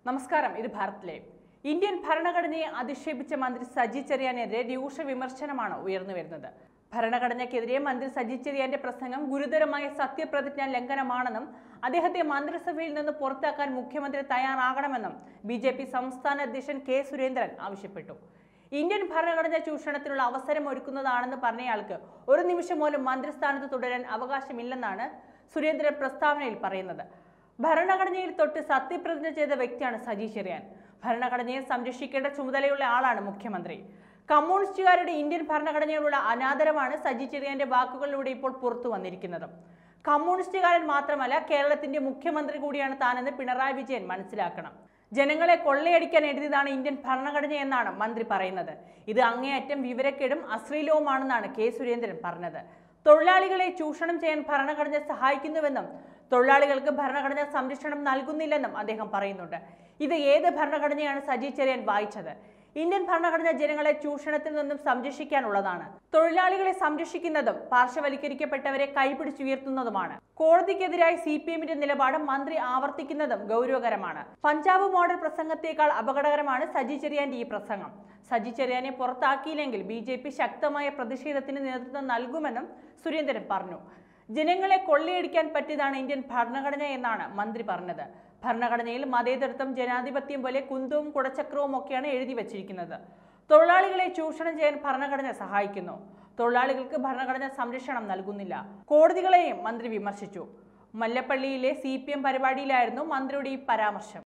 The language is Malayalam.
നമസ്കാരം ഇത് ഭാരത് ലൈവ് ഇന്ത്യൻ ഭരണഘടനയെ അധിക്ഷേപിച്ച മന്ത്രി സജി ചെറിയാനെതിരെ രൂക്ഷ വിമർശനമാണ് ഉയർന്നു വരുന്നത് ഭരണഘടനയ്ക്കെതിരെ മന്ത്രി സജി ചെറിയാന്റെ പ്രസംഗം ഗുരുതരമായ സത്യപ്രതിജ്ഞാ ലംഘനമാണെന്നും അദ്ദേഹത്തെ മന്ത്രിസഭയിൽ നിന്ന് പുറത്താക്കാൻ മുഖ്യമന്ത്രി തയ്യാറാകണമെന്നും ബി ജെ പി സംസ്ഥാന അധ്യക്ഷൻ കെ സുരേന്ദ്രൻ ആവശ്യപ്പെട്ടു ഇന്ത്യൻ ഭരണഘടന ചൂഷണത്തിനുള്ള അവസരം ഒരുക്കുന്നതാണെന്ന് പറഞ്ഞയാൾക്ക് ഒരു നിമിഷം പോലും മന്ത്രിസ്ഥാനത്ത് തുടരാൻ അവകാശമില്ലെന്നാണ് സുരേന്ദ്രൻ പ്രസ്താവനയിൽ പറയുന്നത് ഭരണഘടനയിൽ തൊട്ട് സത്യപ്രതിജ്ഞ ചെയ്ത വ്യക്തിയാണ് സജി ചെറിയാൻ ഭരണഘടനയെ സംരക്ഷിക്കേണ്ട ചുമതലയുള്ള ആളാണ് മുഖ്യമന്ത്രി കമ്മ്യൂണിസ്റ്റുകാരുടെ ഇന്ത്യൻ ഭരണഘടനയോടുള്ള അനാദരവാണ് സജി ചെറിയാന്റെ വാക്കുകളിലൂടെ ഇപ്പോൾ പുറത്തു വന്നിരിക്കുന്നത് കമ്മ്യൂണിസ്റ്റുകാരൻ മാത്രമല്ല കേരളത്തിന്റെ മുഖ്യമന്ത്രി കൂടിയാണ് താനെന്ന് പിണറായി വിജയൻ മനസ്സിലാക്കണം ജനങ്ങളെ കൊള്ളയടിക്കാൻ എഴുതിയതാണ് ഇന്ത്യൻ ഭരണഘടന എന്നാണ് മന്ത്രി പറയുന്നത് ഇത് അങ്ങേയറ്റം വിവരക്കേടും അശ്ലീലവുമാണെന്നാണ് കെ സുരേന്ദ്രൻ പറഞ്ഞത് തൊഴിലാളികളെ ചൂഷണം ചെയ്യാൻ ഭരണഘടന സഹായിക്കുന്നുവെന്നും തൊഴിലാളികൾക്ക് ഭരണഘടന സംരക്ഷണം നൽകുന്നില്ലെന്നും അദ്ദേഹം പറയുന്നുണ്ട് ഇത് ഏത് ഭരണഘടനയാണ് സജി ചെറിയാൻ വായിച്ചത് ഇന്ത്യൻ ഭരണഘടന ജനങ്ങളെ ചൂഷണത്തിൽ നിന്നും സംരക്ഷിക്കാനുള്ളതാണ് തൊഴിലാളികളെ സംരക്ഷിക്കുന്നതും പാർശ്വവൽക്കരിക്കപ്പെട്ടവരെ കൈപിടിച്ചുയർത്തുന്നതുമാണ് കോടതിക്കെതിരായി സി പി എമ്മിന്റെ നിലപാട് മന്ത്രി ആവർത്തിക്കുന്നതും ഗൗരവകരമാണ് പഞ്ചാബ് മോഡൽ പ്രസംഗത്തേക്കാൾ അപകടകരമാണ് സജി ചെറിയാന്റെ ഈ പ്രസംഗം സജി ചെറിയാനെ പുറത്താക്കിയില്ലെങ്കിൽ ബി ജെ പി ശക്തമായ പ്രതിഷേധത്തിന് നേതൃത്വം നൽകുമെന്നും സുരേന്ദ്രൻ പറഞ്ഞു ജനങ്ങളെ കൊള്ളയടിക്കാൻ പറ്റിയതാണ് ഇന്ത്യൻ ഭരണഘടന എന്നാണ് മന്ത്രി പറഞ്ഞത് ഭരണഘടനയിൽ മതേതരത്വം ജനാധിപത്യം പോലെ കുന്തവും കുടച്ചക്രവും ഒക്കെയാണ് എഴുതി വച്ചിരിക്കുന്നത് തൊഴിലാളികളെ ചൂഷണം ചെയ്യാൻ ഭരണഘടന സഹായിക്കുന്നു തൊഴിലാളികൾക്ക് ഭരണഘടന സംരക്ഷണം നൽകുന്നില്ല കോടതികളെയും മന്ത്രി വിമർശിച്ചു മല്ലപ്പള്ളിയിലെ സി പി എം പരിപാടിയിലായിരുന്നു മന്ത്രിയുടെ ഈ പരാമർശം